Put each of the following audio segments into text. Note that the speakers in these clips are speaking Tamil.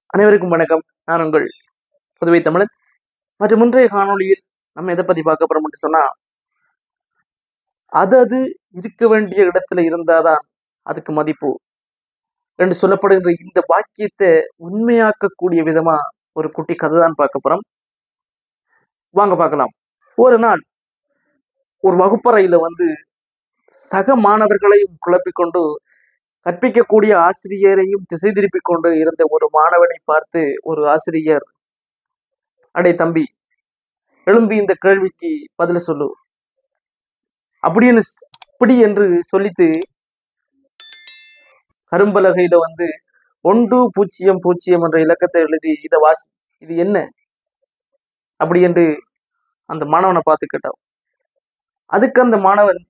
அனைவருக்கும் வணக்கம் நான் உங்கள் புதுவை தமிழன் மற்றும் இன்றைய காணொளியில் நம்ம எதை பத்தி பார்க்க போறோம்னு சொன்னா அது அது இருக்க வேண்டிய இடத்துல இருந்தாதான் அதுக்கு மதிப்பு என்று சொல்லப்படுகின்ற இந்த வாக்கியத்தை உண்மையாக்கக்கூடிய விதமா ஒரு குட்டி கதை தான் பார்க்க போறோம் வாங்க பார்க்கலாம் ஒரு நாள் ஒரு வகுப்பறையில வந்து சக மாணவர்களையும் குழப்பிக்கொண்டு கற்பிக்கக்கூடிய ஆசிரியரையும் திசை திருப்பிக் கொண்டு இருந்த ஒரு மாணவனை பார்த்து ஒரு ஆசிரியர் அடே தம்பி எழும்பி இந்த கேள்விக்கு பதில் சொல்லு அப்படின்னு ஸ்- அப்படி என்று சொல்லித்து கரும்பலகையில வந்து ஒன்று பூஜ்ஜியம் பூஜ்ஜியம் என்ற இலக்கத்தை எழுதி இதை வாசி இது என்ன அப்படி என்று அந்த மாணவனை பார்த்து கேட்டான் அதுக்கு அந்த மாணவன்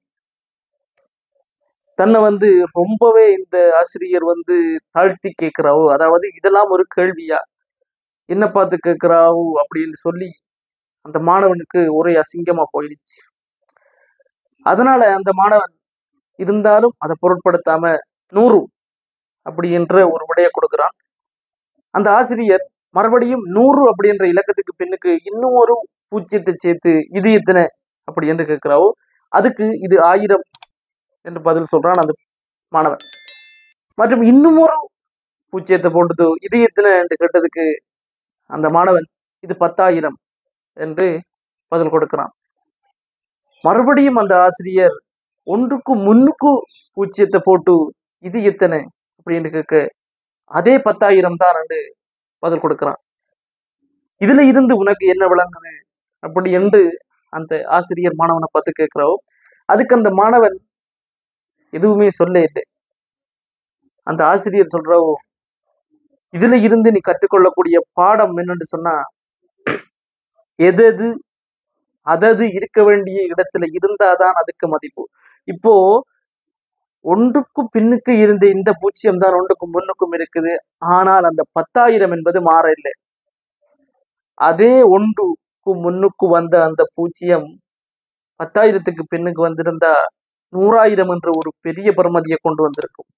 தன்னை வந்து ரொம்பவே இந்த ஆசிரியர் வந்து தாழ்த்தி கேட்கிறாவோ அதாவது இதெல்லாம் ஒரு கேள்வியா என்ன பார்த்து கேட்கிறாவோ அப்படின்னு சொல்லி அந்த மாணவனுக்கு ஒரே அசிங்கமா போயிடுச்சு அதனால அந்த மாணவன் இருந்தாலும் அதை பொருட்படுத்தாம நூறு அப்படி என்ற ஒரு விடையை கொடுக்கிறான் அந்த ஆசிரியர் மறுபடியும் நூறு அப்படின்ற இலக்கத்துக்கு பின்னுக்கு இன்னும் ஒரு பூஜ்ஜியத்தை சேர்த்து இது எத்தனை அப்படி என்று கேட்கிறாவோ அதுக்கு இது ஆயிரம் என்று பதில் சொல்றான் அந்த மாணவன் மற்றும் இன்னும் ஒரு பூஜ்ஜியத்தை போட்டது இது எத்தனை என்று கேட்டதுக்கு அந்த மாணவன் இது பத்தாயிரம் என்று பதில் கொடுக்கிறான் மறுபடியும் அந்த ஆசிரியர் ஒன்றுக்கு முன்னுக்கு பூஜ்ஜியத்தை போட்டு இது எத்தனை அப்படின்னு கேட்க அதே பத்தாயிரம் தான் என்று பதில் கொடுக்கிறான் இதுல இருந்து உனக்கு என்ன விளங்குது அப்படி என்று அந்த ஆசிரியர் மாணவனை பார்த்து கேட்கிறாவோ அதுக்கு அந்த மாணவன் எதுவுமே சொல்ல இல்லை அந்த ஆசிரியர் சொல்றாவோ இதுல இருந்து நீ கற்றுக்கொள்ளக்கூடிய பாடம் என்னன்னு சொன்னா எது எது அதது இருக்க வேண்டிய இடத்துல இருந்தாதான் அதுக்கு மதிப்பு இப்போ ஒன்றுக்கும் பின்னுக்கு இருந்த இந்த பூஜ்ஜியம் தான் ஒன்றுக்கும் முன்னுக்கும் இருக்குது ஆனால் அந்த பத்தாயிரம் என்பது மாற இல்லை அதே ஒன்றுக்கு முன்னுக்கு வந்த அந்த பூஜ்ஜியம் பத்தாயிரத்துக்கு பின்னுக்கு வந்திருந்தா நூறாயிரம் என்ற ஒரு பெரிய பெறுமதியை கொண்டு வந்திருக்கும்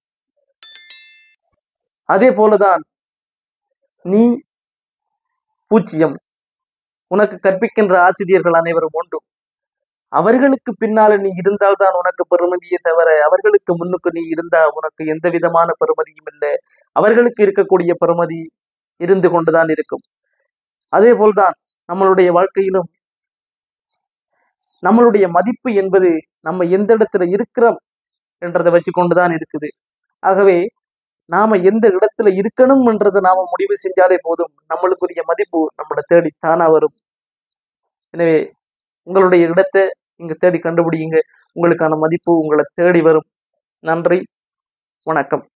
அதே போலதான் நீ பூஜ்ஜியம் உனக்கு கற்பிக்கின்ற ஆசிரியர்கள் அனைவரும் உண்டு அவர்களுக்கு பின்னால நீ இருந்தால்தான் உனக்கு பெருமதியே தவிர அவர்களுக்கு முன்னுக்கு நீ இருந்தா உனக்கு எந்த விதமான பெருமதியும் இல்லை அவர்களுக்கு இருக்கக்கூடிய பெருமதி இருந்து கொண்டுதான் இருக்கும் அதே போல்தான் நம்மளுடைய வாழ்க்கையிலும் நம்மளுடைய மதிப்பு என்பது நம்ம எந்த இடத்துல இருக்கிறோம் என்றதை வச்சு கொண்டுதான் இருக்குது ஆகவே நாம எந்த இடத்துல இருக்கணும் என்றதை நாம முடிவு செஞ்சாலே போதும் நம்மளுக்குரிய மதிப்பு நம்மளை தேடி தானா வரும் எனவே உங்களுடைய இடத்தை நீங்க தேடி கண்டுபிடிங்க உங்களுக்கான மதிப்பு உங்களை தேடி வரும் நன்றி வணக்கம்